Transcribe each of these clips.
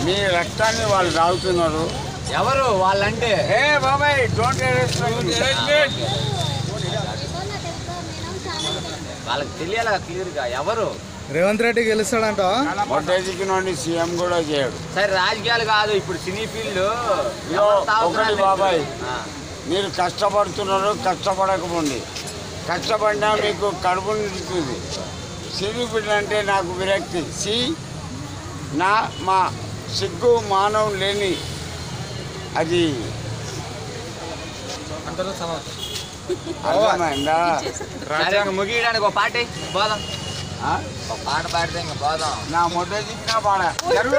మీ రక్తాన్ని వాళ్ళు తాగుతున్నారు ఎవరు వాళ్ళంటే ఏ బాబాయ్ డోంట్ వాళ్ళకి తెలియాలి క్లియర్గా ఎవరు రేవంత్ రెడ్డి గెలుస్తాడంట పొట్టేజికి నుండి సీఎం కూడా చేయడు సరే రాజకీయాలు కాదు ఇప్పుడు సినీ ఫీల్డ్ ఇదిగో ఒకటి బాబాయ్ మీరు కష్టపడుతున్నారు కష్టపడకపోండి కష్టపడినా మీకు కడుపు నిలుస్తుంది సిరి బిడ్డ అంటే నాకు విరక్తి సి నా మా సిగ్గు మానవం లేని అది అర్థమైందా సరే ఇంక ముగియడానికి ఒక పాట ఎయ్, పోదాం ఆ? ఒక పాట పాడితే ఇంకా పోదాం నా మొట్టేజికి నా పాడ జరుగు.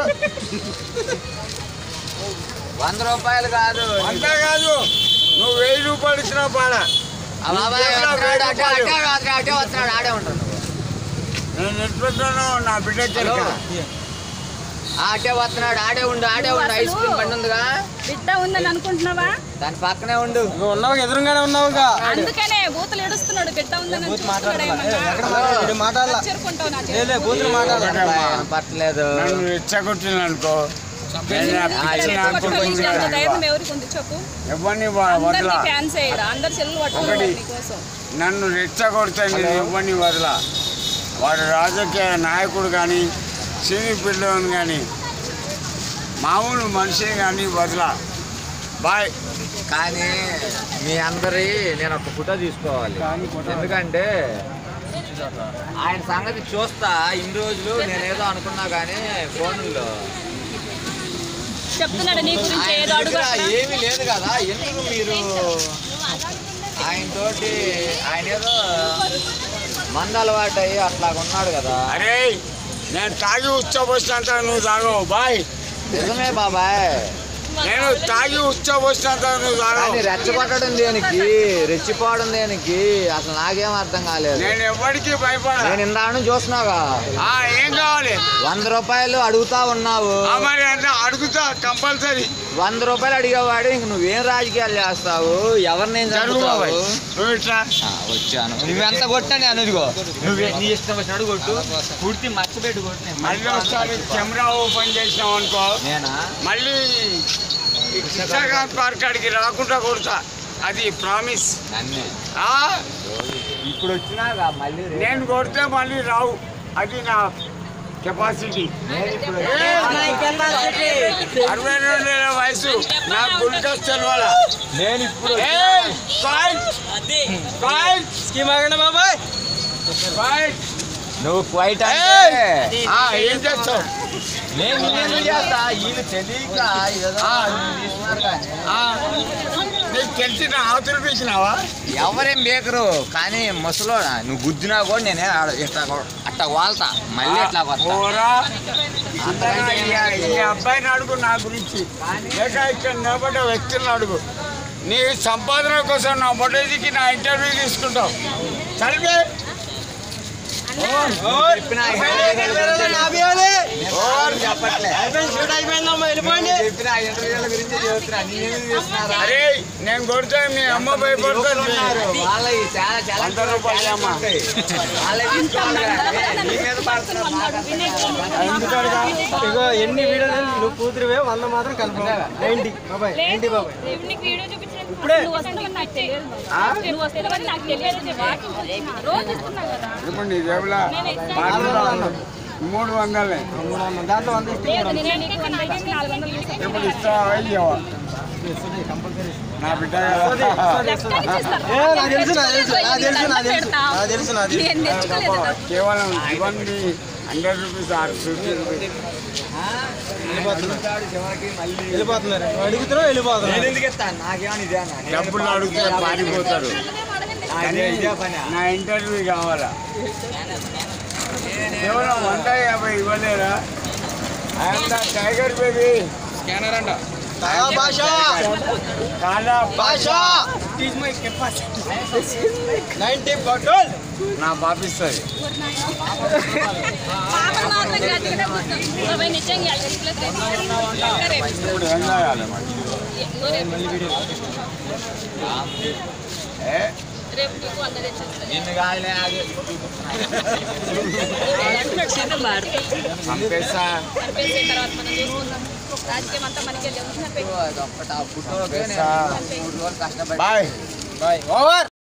వంద రూపాయలు కాదు అంతా కాదు నువ్వు వెయ్యి రూపాయలు ఇచ్చినా పాడ ఆ బాబాయ్ నీకు వస్తున్నాడు, వెయ్యి అటే రూపాయలు. అటే కాదు, అటే వస్తున్నాడు ఆడే ఉంటాడు నేను ఎట్లుంటాను నా బిడ్డ చెరుక ఆ, అటే వస్తున్నాడు ఆడే ఉండు ఆడే ఉండు ఐస్ క్రీమ్ బండి ఉందిగా బిడ్డ ఉందని అనుకుంటున్నావా దాని పక్కనే ఉండు నువ్వు ఉన్నావు ఎదురుగానే ఉన్నావుగా అందుకనే బూతులు ఏడుస్తున్నాడు బిడ్డ ఉందని చూస్తున్నాడు ఎక్కడ మాట్లాడు మాట్లాడాల చేరుకుంటావు నా చేతికి. లేలే బూతులు మాట్లాడాల ఒకటమ్మా. పట్టలేదు నన్ను రెచ్చగొట్టిన అనుకో నేను ఆ పిచ్చి చెల్లు నాకు పట్టుకొని కొంచెం అంత ధైర్యం ఎవరికి ఉంది చెప్పు ఎవరిని వ- అందరినీ వదలా ఫ్యాన్స్ అయ్యారు అందరు చెల్లు ఒకటి. పట్టుకున్నారు నీకోసం నన్ను రెచ్చగొడితే నేను ఎవరిని వదలా వాడు రాజకీయ నాయకుడు కానీ సినీ పిల్లని కానీ మామూలు మనిషి కానీ వదలా బాయ్ కానీ మీ అందరి నేను ఒక ఫోటో తీసుకోవాలి ఎందుకంటే ఆయన సంగతి చూస్తా ఇన్ని రోజులు నేనేదో అనుకున్నా కానీ ఫోన్లో చెప్తున్నాడు నీ గురించి ఆయన ఏదో అడుగు దగ్గర అట్లా. ఏమీ లేదు కదా ఎందుకు మీరు ఆయన తోటి ఆయన ఏదో మంద అలవాటు అయ్యి అట్లా ఉన్నాడు కదా అరే నేను తాగి ఉచ్చబోసినంత నువ్వు తాగవు బాయ్ నిజమే బాబాయ్ నేను తాగి ఉచ్చబోసినంత నువ్వు కానీ తాగవు రెచ్చగొట్టడం దేనికి రెచ్చిపోవడం దేనికి అసలు నాకేం అర్థం కాలేదు నేను ఎవరికి భయపడ నేను ఇందాను చూస్తున్నాగా ఆ, ఏం కావాలి వంద రూపాయలు అడుగుతా ఉన్నావు ఆ, మరి అంటే అడుగుతా కంపల్సరీ వంద రూపాయలు అడిగేవాడు ఇంక నువ్వేం రాజకీయాలు చేస్తావు ఎవరిని ఏం జరుగు చదువుతావు బాబాయ్ నువ్వు ఇట్లా వచ్చాను నువ్వెంత కొట్టాను అనుదిగో నువ్వు నీ ఇష్టం వచ్చినట్టు కొట్టు పూర్తి మర్చిపెట్టు కొట్టు నేను మళ్ళీ ఒకసారి కెమెరా ఓపెన్ చేసినావు అనుకో నేనా మళ్ళీ ఈ కృష్ణకాంత్ పార్క్ కాడికి రాకుండా కొడతా అది ప్రామిస్ నన్నే ఆ ఇప్పుడు వచ్చినాగా మళ్ళీ రేపు. నేను కొడితే మళ్ళీ రావు అది నా కెపాసిటీ నేను ఇప్పుడు అరవై రెండేళ్ల వయసు నా గుల్కస్ తెలవాల నేను ఇప్పుడు ఏయ్, ఫైట్! ఫైట్! స్కీమ్ ఆగండి బాబాయ్ ఫైట్! నువ్వు క్వైట్ ఏయ్! అంటే ఆ, ఏం చేస్తావు నేను నిన్ను చేస్తా వీళ్ళు తెలియక ఏదో ఆ. తీసుకున్నారు కానీ ఆ, నీకు తెలిసిన ఆతులు పీసినావా ఎవరేం బేకరు కానీ ముసలోడా నువ్వు గుద్దినా కూడా నేనే ఆడ- ఇట్లా కొ- అట్లా వాళ్తా మళ్ళీ ఇట్లా కొత్త ఓరా అంతగా ఈ- ఈ అబ్బాయిని అడుగు నా గురించి లేక ఇక్కడ నిలబడ్డ వ్యక్తులను అడుగు నీ సంపాదన కోసం నా మొదటికి నా ఇంటర్వ్యూ తీసుకుంటావు చదివే చెప్పిన చెప్పట్లే వెళ్ళిపోండి చెప్పిన ఇంటర్వ్యూల గురించి చెబుతున్నా నేనేం చేస్తున్నారా అరే నేను కొడితే మీ అమ్మ భయపడుతుంది వాళ్ళవి చాలా చాలా వంద రూపాయలు అమ్మా. వాళ్ళవి తీసుకోవాలి కానీ నీ మీద పడుతున్నారు ఇగో ఎన్ని వీడియోలు నువ్వు కూతురువే వంద మాత్రం కన్ఫర్మ్ నైన్టీ బాబాయ్ నైన్టీ లేదు, బాబాయ్ నేను నీకు వీడియో చూపించినప్పుడు ఇప్పుడే. నువ్వు వస్తావని నాకు తెలియదు నువ్వు వస్తావని నాకు తెలియదు చెప్పు. రోజు ఇస్తున్నా కదా ఇప్పుడు నీ జేబులో పాటలు మూడు వందలే మూడు వందలు. దాంట్లో వంద ఇస్తే లేదు నేను నీకు వంద ఇచ్చి నాలుగు వందలు తీసుకుంటా. ఇప్పుడు ఇస్తావా ఇయ్యవా కంపల్సరీ నా బిడ్డ కదా లెక్కని చేస్తారు. ఏ, నాకు తెలుసు, నాకు తెలుసు, నాకు తెలుసు, నాకు తెలుసు, పెడతావు. నాకు తెలుసు, నాకు తెలుసు. నేను తెచ్చుకోలేదు కదా. కేవలం ఇవన్నీ hundred rupees or fifty rupees అడుగుతాడు చివరికి మళ్ళీ వెళ్ళిపోతున్నారు నువ్వు అడుగుతున్నావు వెళ్ళిపోతున్నావు నేను ఎందుకు ఇస్తాను నాకేమని ఇదేనా నేను డబ్బులు అడిగితే పారిపోతారు అదే ఇదే పని నా ఇంటర్వ్యూ కావాలా కేవలం వంద యాభై ఇవ్వలేరా I'm the tiger baby scanner అంట భాష కాలా భాష నైన్టీ బాటల్ నా పాపిస్తుంది పాపలు మాత్రం గట్టిగానే పోతాం. బాబాయ్ నిజంగా ఇలా రిప్లై చేసి. రేపు. ఇప్పుడు ఏం కావాలి మరి ఇదిగో రేపు. ఏ రేపు నీకు అందరూ తెచ్చేస్తారు. నిన్ను కాదులే అది పంపేస్తా సరిపోయిన తర్వాత మనం చూసుకుందాం రాజకీయం అంతా మనకి వెళ్ళి అది ఒక్కటి ఆ ఫోటోకి నేను పంపేస్తా మూడు రోజులు కష్టపడి బాయ్ బాయ్ ఓవర్